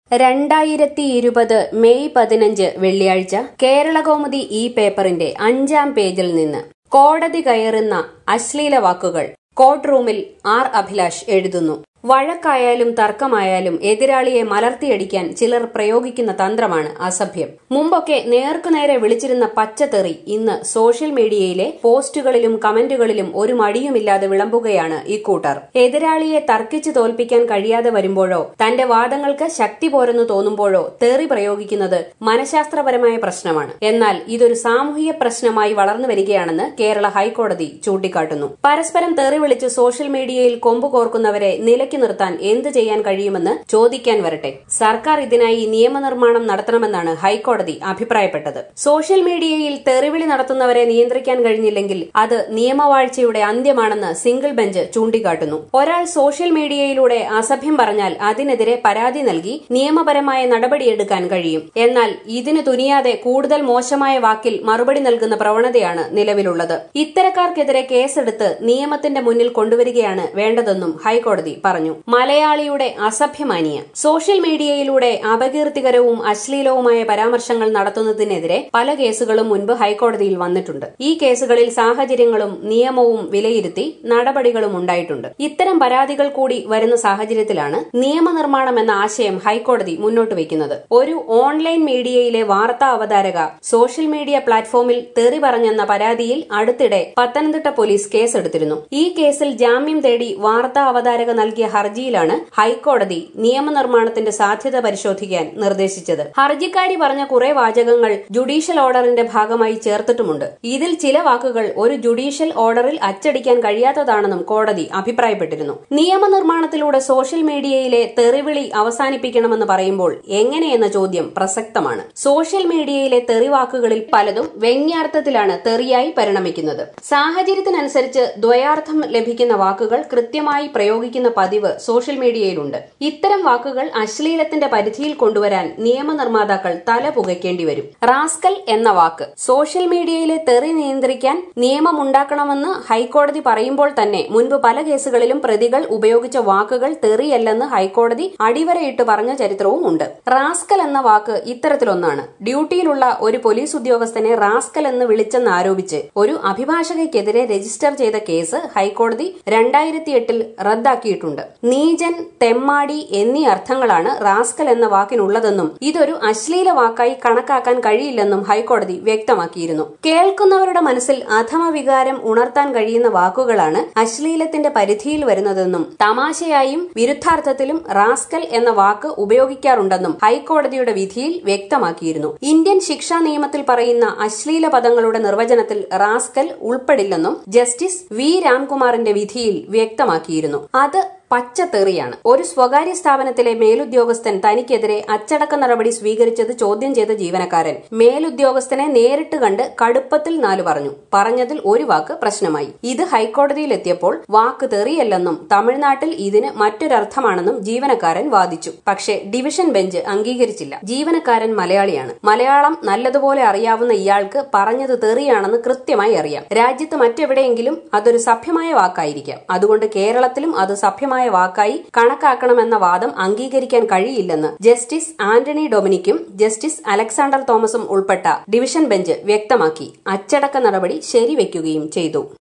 രണ്ടായിരത്തി ഇരുപത് മെയ് പതിനഞ്ച് വെള്ളിയാഴ്ച കേരളകൗമുദി ഈ പേപ്പറിന്റെ അഞ്ചാം പേജിൽ നിന്ന് കോടതി കയറുന്ന അശ്ലീല വാക്കുകൾ കോർട്ട് റൂമിൽ ആർ അഭിലാഷ് എഴുതുന്നു വഴക്കായാലും തർക്കമായാലും എതിരാളിയെ മലർത്തിയടിക്കാൻ ചിലർ പ്രയോഗിക്കുന്ന തന്ത്രമാണ് അസഭ്യം മുമ്പൊക്കെ നേർക്കുനേരെ വിളിച്ചിരുന്ന പച്ചതെറി ഇന്ന് സോഷ്യൽ മീഡിയയിലെ പോസ്റ്റുകളിലും കമന്റുകളിലും ഒരു മടിയുമില്ലാതെ വിളമ്പുകയാണ് ഇക്കൂട്ടർ എതിരാളിയെ തർക്കിച്ച് തോൽപ്പിക്കാൻ കഴിയാതെ വരുമ്പോഴോ തന്റെ വാദങ്ങൾക്ക് ശക്തി പോരെന്ന് തോന്നുമ്പോഴോ തെറി പ്രയോഗിക്കുന്നത് മനഃശാസ്ത്രപരമായ പ്രശ്നമാണ് എന്നാൽ ഇതൊരു സാമൂഹിക പ്രശ്നമായി വളർന്നു വരികയാണെന്ന് കേരള ഹൈക്കോടതി ചൂണ്ടിക്കാട്ടുന്നു പരസ്പരം തെറി വിളിച്ച് സോഷ്യൽ മീഡിയയിൽ കൊമ്പ് കോർക്കുന്നവരെ നിലയ്ക്ക് നിർത്താൻ എന്ത് ചെയ്യാൻ കഴിയുമെന്ന് ചോദിക്കാൻ വരട്ടെ സർക്കാർ ഇതിനായി നിയമനിർമ്മാണം നടത്തണമെന്നാണ് ഹൈക്കോടതി അഭിപ്രായപ്പെട്ടത് സോഷ്യൽ മീഡിയയിൽ തെറിവിളി നടത്തുന്നവരെ നിയന്ത്രിക്കാൻ കഴിഞ്ഞില്ലെങ്കിൽ അത് നിയമവാഴ്ചയുടെ അന്ത്യമാണെന്ന് സിംഗിൾ ബെഞ്ച് ചൂണ്ടിക്കാട്ടുന്നു ഒരാൾ സോഷ്യൽ മീഡിയയിലൂടെ അസഭ്യം പറഞ്ഞാൽ അതിനെതിരെ പരാതി നൽകി നിയമപരമായ നടപടിയെടുക്കാൻ കഴിയും എന്നാൽ ഇതിന് തുനിയാതെ കൂടുതൽ മോശമായ വാക്കിൽ മറുപടി നൽകുന്ന പ്രവണതയാണ് നിലവിലുള്ളത് ഇത്തരക്കാർക്കെതിരെ കേസെടുത്ത് നിയമത്തിന്റെ മുന്നിൽ കൊണ്ടുവരികയാണ് വേണ്ടതെന്നും ഹൈക്കോടതി പറഞ്ഞു മലയാളിയുടെ അസഭ്യമാനിയ സോഷ്യൽ മീഡിയയിലൂടെ അപകീർത്തികരവും അശ്ലീലവുമായ പരാമർശങ്ങൾ നടത്തുന്നതിനെതിരെ പല കേസുകളും മുൻപ് ഹൈക്കോടതിയിൽ വന്നിട്ടുണ്ട് ഈ കേസുകളിൽ സാഹചര്യങ്ങളും നിയമവും വിലയിരുത്തി നടപടികളും ഉണ്ടായിട്ടുണ്ട് ഇത്തരം പരാതികൾ കൂടി വരുന്ന സാഹചര്യത്തിലാണ് നിയമനിർമ്മാണം എന്ന ആശയം ഹൈക്കോടതി മുന്നോട്ട് വയ്ക്കുന്നത് ഒരു ഓൺലൈൻ മീഡിയയിലെ വാർത്താ അവതാരക സോഷ്യൽ മീഡിയ പ്ലാറ്റ്ഫോമിൽ തെറി പറഞ്ഞെന്ന പരാതിയിൽ അടുത്തിടെ പത്തനംതിട്ട പോലീസ് കേസെടുത്തിരുന്നു ഈ കേസിൽ ജാമ്യം തേടി വാർത്താ അവതാരക നൽകിയ ഹർജിയിലാണ് ഹൈക്കോടതി നിയമനിർമ്മാണത്തിന്റെ സാധ്യത പരിശോധിക്കാൻ നിർദ്ദേശിച്ചത് ഹർജിക്കാരി പറഞ്ഞ കുറെ വാചകങ്ങൾ ജുഡീഷ്യൽ ഓർഡറിന്റെ ഭാഗമായി ചേർത്തിട്ടുമുണ്ട് ഇതിൽ ചില വാക്കുകൾ ഒരു ജുഡീഷ്യൽ ഓർഡറിൽ അച്ചടിക്കാൻ കഴിയാത്തതാണെന്നും കോടതി അഭിപ്രായപ്പെട്ടിരുന്നു നിയമനിർമ്മാണത്തിലൂടെ സോഷ്യൽ മീഡിയയിലെ തെറിവിളി അവസാനിപ്പിക്കണമെന്ന് പറയുമ്പോൾ എങ്ങനെയെന്ന ചോദ്യം പ്രസക്തമാണ് സോഷ്യൽ മീഡിയയിലെ തെറിവാക്കുകളിൽ പലതും വ്യംഗ്യാർത്ഥത്തിലാണ് തെറിയായി പരിണമിക്കുന്നത് സാഹചര്യത്തിനനുസരിച്ച് ദ്വയാർത്ഥം ലഭിക്കുന്ന വാക്കുകൾ കൃത്യമായി പ്രയോഗിക്കുന്ന പതിവ് സോഷ്യൽ മീഡിയയിലുണ്ട് ഇത്തരം വാക്കുകൾ അശ്ലീലത്തിന്റെ പരിധിയിൽ കൊണ്ടുവരാൻ നിയമനിർമ്മാതാക്കൾ തല പുകയ്ക്കേണ്ടി വരും റാസ്കൽ എന്ന വാക്ക് സോഷ്യൽ മീഡിയയിലെ തെറി നിയന്ത്രിക്കാൻ നിയമമുണ്ടാക്കണമെന്ന് ഹൈക്കോടതി പറയുമ്പോൾ തന്നെ മുൻപ് പല കേസുകളിലും പ്രതികൾ ഉപയോഗിച്ച വാക്കുകൾ തെറിയല്ലെന്ന് ഹൈക്കോടതി അടിവരയിട്ട് പറഞ്ഞ ചരിത്രവും ഉണ്ട് റാസ്കൽ എന്ന വാക്ക് ഇത്തരത്തിലൊന്നാണ് ഡ്യൂട്ടിയിലുള്ള ഒരു പോലീസ് ഉദ്യോഗസ്ഥനെ റാസ്കൽ എന്ന് വിളിച്ചെന്ന് ആരോപിച്ച് ഒരു അഭിഭാഷകയ്ക്കെതിരെ രജിസ്റ്റർ ചെയ്ത കേസ് ഹൈക്കോടതി രണ്ടായിരത്തി എട്ടിൽ റദ്ദാക്കിയിട്ടുണ്ട് നീജൻ തെമ്മാടി എന്നീ അർത്ഥങ്ങളാണ് റാസ്കൽ എന്ന വാക്കിനുള്ളതെന്നും ഇതൊരു അശ്ലീല വാക്കായി കണക്കാക്കാൻ കഴിയില്ലെന്നും ഹൈക്കോടതി വ്യക്തമാക്കിയിരുന്നു കേൾക്കുന്നവരുടെ മനസ്സിൽ അധമവികാരം ഉണർത്താൻ കഴിയുന്ന വാക്കുകളാണ് അശ്ലീലത്തിന്റെ പരിധിയിൽ വരുന്നതെന്നും തമാശയായും വിരുദ്ധാർത്ഥത്തിലും റാസ്കൽ എന്ന വാക്ക് ഉപയോഗിക്കാറുണ്ടെന്നും ഹൈക്കോടതിയുടെ വിധിയിൽ വ്യക്തമാക്കിയിരുന്നു ഇന്ത്യൻ ശിക്ഷാ നിയമത്തിൽ പറയുന്ന അശ്ലീല പദങ്ങളുടെ നിർവചനത്തിൽ റാസ്കൽ ഉൾപ്പെടില്ലെന്നും ജസ്റ്റിസ് വി രാംകുമാറിന്റെ വിധിയിൽ വ്യക്തമാക്കിയിരുന്നു അത് പച്ചത്തെറിയാണ് ഒരു സ്വകാര്യ സ്ഥാപനത്തിലെ മേലുദ്യോഗസ്ഥൻ തനിക്കെതിരെ അച്ചടക്ക നടപടി സ്വീകരിച്ചത് ചോദ്യം ചെയ്ത ജീവനക്കാരൻ മേലുദ്യോഗസ്ഥനെ നേരിട്ട് കണ്ട് കടുപ്പത്തിൽ നാല് പറഞ്ഞു പറഞ്ഞതിൽ ഒരു വാക്ക് പ്രശ്നമായി ഇത് ഹൈക്കോടതിയിലെത്തിയപ്പോൾ വാക്ക് തെറിയല്ലെന്നും തമിഴ്നാട്ടിൽ ഇതിന് മറ്റൊരർത്ഥമാണെന്നും ജീവനക്കാരൻ വാദിച്ചു പക്ഷേ ഡിവിഷൻ ബെഞ്ച് അംഗീകരിച്ചില്ല ജീവനക്കാരൻ മലയാളിയാണ് മലയാളം നല്ലതുപോലെ അറിയാവുന്ന ഇയാൾക്ക് പറഞ്ഞത് തെറിയാണെന്ന് കൃത്യമായി അറിയാം രാജ്യത്ത് മറ്റെവിടെയെങ്കിലും അതൊരു സഭ്യമായ വാക്കായിരിക്കാം അതുകൊണ്ട് കേരളത്തിലും അത് സഭ്യമായ ശക്തമായ വാക്കായി കണക്കാക്കണമെന്ന വാദം അംഗീകരിക്കാൻ കഴിയില്ലെന്ന് ജസ്റ്റിസ് ആന്റണി ഡൊമിനിക്കും ജസ്റ്റിസ് അലക്സാണ്ടർ തോമസും ഉൾപ്പെട്ട ഡിവിഷൻ ബെഞ്ച് വ്യക്തമാക്കി അച്ചടക്ക നടപടി ശരിവെക്കുകയും ചെയ്തു